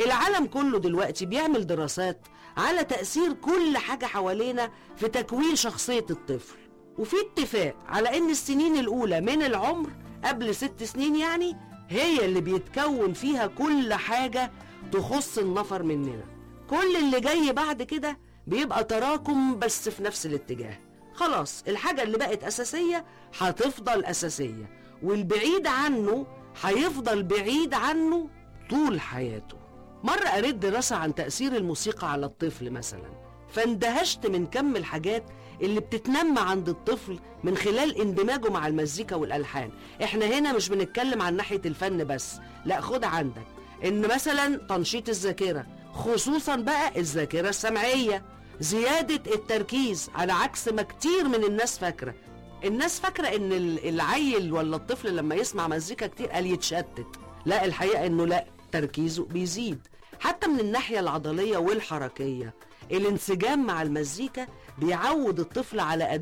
العالم كله دلوقتي بيعمل دراسات على تأثير كل حاجة حوالينا في تكوين شخصية الطفل وفي اتفاق على ان السنين الاولى من العمر قبل ست سنين يعني هي اللي بيتكون فيها كل حاجة تخص النفر مننا كل اللي جاي بعد كده بيبقى تراكم بس في نفس الاتجاه خلاص الحاجة اللي بقت أساسية هتفضل أساسية والبعيد عنه هيفضل بعيد عنه طول حياته مرة قريت دراسة عن تأثير الموسيقى على الطفل مثلا فاندهشت من كم الحاجات اللي بتتنمى عند الطفل من خلال اندماجه مع المزيكا والألحان احنا هنا مش بنتكلم عن ناحية الفن بس لا خد عندك ان مثلا تنشيط الذاكرة خصوصا بقى الذاكرة السمعية زيادة التركيز على عكس ما كتير من الناس فاكرة الناس فاكرة ان ال- العيل ولا الطفل لما يسمع مزيكا كتير قال يتشتت لا الحقيقة انه لا تركيزه بيزيد حتى من الناحية العضلية والحركية الانسجام مع المزيكا بيعود الطفل على